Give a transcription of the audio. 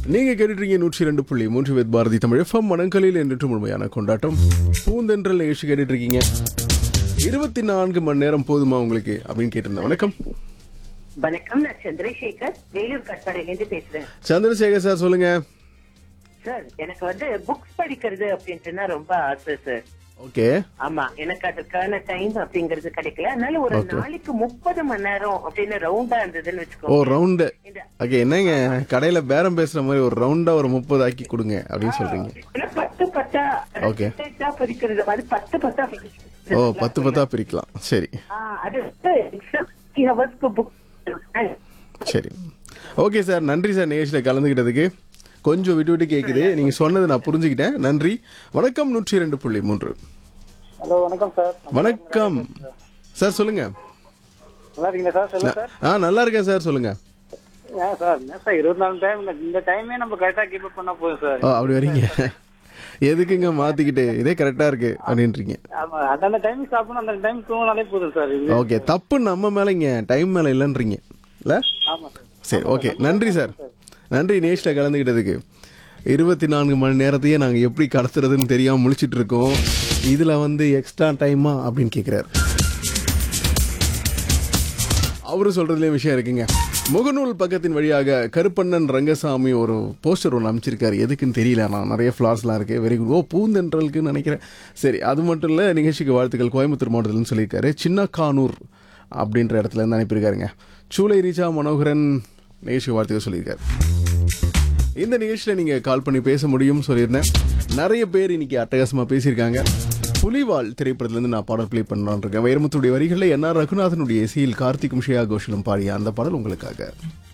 நீங்க கேட்டுட்டீங்க நூற்றி ரெண்டு புள்ளி மூன்று வேத் பாரதி தமிழ் எஃப்எம் மனங்களில் என்றும் முழுமையான கொண்டாட்டம் பூந்தென்றல் நிகழ்ச்சி கேட்டுட்டு இருக்கீங்க இருபத்தி நான்கு மணி நேரம் போதுமா உங்களுக்கு அப்படின்னு கேட்டிருந்தேன் வணக்கம் வணக்கம் நான் சந்திரசேகர் வேலூர் கட்பாடியிலேருந்து பேசுறேன் சந்திரசேகர் சார் சொல்லுங்க சார் எனக்கு வந்து புக்ஸ் படிக்கிறது அப்படின்ட்டுனா ரொம்ப ஆசை சார் ஓகே ஆமா எனக்கு அதுக்கான டைம் அப்படிங்கிறது கிடைக்கல அதனால ஒரு Okay. நாளைக்கு முப்பது மணி நேரம் அப்படின்னு ரவுண்டா இருந்ததுன்னு ஓ வச்சுக்கோ ரவுண்டு இந்த ஓகே என்னங்க கடையில பேரம் பேசுற மாதிரி ஒரு ரவுண்டா ஒரு முப்பது ஆக்கி கொடுங்க அப்படின்னு சொல்றீங்க ஆனா பத்து பத்தா Okay. பத்தா படிக்கிறது மாதிரி பத்து பத்தா படிக்கிறது ஓ பத்து பத்தா பிரிக்கலாம் சரி ஆ, அது ஹவர்ஸ்க்கு புக் சரி ஓகே சார் நன்றி சார் நிகழ்ச்சியில் கலந்துக்கிட்டதுக்கு கொஞ்சம் விட்டு விட்டு கேட்குது நீங்க சொன்னதை நான் புரிஞ்சுக்கிட்டேன் நன்றி வணக்கம் நூற்றி ரெண்டு புள்ளி மூன்று ஹலோ வணக்கம் சார் வணக்கம் சார் சொல்லுங்க நல்லா இருக்கீங்களா சார் சொல்லுங்க சார் ஆ நல்லா இருக்கேன் சார் சொல்லுங்க ஏன் சார் என்ன சார் இருபத்தி நாலு டைம் இந்த டைமே நம்ம கரெக்டா கீப் அப் பண்ணா போதும் சார் ஓ அப்படி வரீங்க எதுக்குங்க மாத்திக்கிட்டு இதே கரெக்டா இருக்கு அப்படின்றீங்க ஆமா அந்தந்த டைம் சாப்பிடணும் அந்த டைம் தூங்கினாலே போதும் சார் இது ஓகே தப்பு நம்ம மேலேங்க டைம் மேலே இல்லைன்றீங்க இல்லை ஆமா சார் சரி ஓகே நன்றி சார் நன்றி நேஷில் கலந்துக்கிட்டதுக்கு இருபத்தி நான்கு மணி நேரத்தையே நாங்கள் எப்படி கடத்துறதுன்னு தெரியாமல் முழிச்சிட்டு இருக்கோம் இதில் வந்து எக்ஸ்ட்ரா டைமா அப்படின்னு கேட்குறாரு அவரு சொல்றதுலேயே விஷயம் இருக்குங்க முகநூல் பக்கத்தின் வழியாக கருப்பண்ணன் ரங்கசாமி ஒரு போஸ்டர் ஒன்று அமைச்சிருக்காரு எதுக்குன்னு தெரியல நான் நிறைய ஃப்ளார்ஸ்லாம் இருக்கு வெரி குட் ஓ பூந்தென்றலுக்குன்னு நினைக்கிறேன் சரி அது மட்டும் இல்லை நிகழ்ச்சிக்கு வாழ்த்துக்கள் கோயம்புத்தூர் மாவட்டத்தில்னு சொல்லியிருக்காரு சின்னக்கானூர் அப்படின்ற இடத்துல இருந்து அனுப்பியிருக்காருங்க சூளை ரீச்சா மனோகரன் நிகழ்ச்சிக்கு வாழ்த்துக்கள் சொல்லியிருக்காரு இந்த நிகழ்ச்சியில் நீங்கள் கால் பண்ணி பேச முடியும் சொல்லியிருந்தேன் நிறைய பேர் இன்னைக்கு அட்டகாசமாக பேசியிருக்காங்க புலிவால் திரைப்படத்துலேருந்து நான் பாடல் ப்ளே பண்ணலான்னு இருக்கேன் வைரமுத்துடைய வரிகளில் என்ஆர் ரகுநாதனுடைய இசையில் கார்த்திக் முஷியா கோஷலும் பாடிய அந்த பாடல் உங்களுக்காக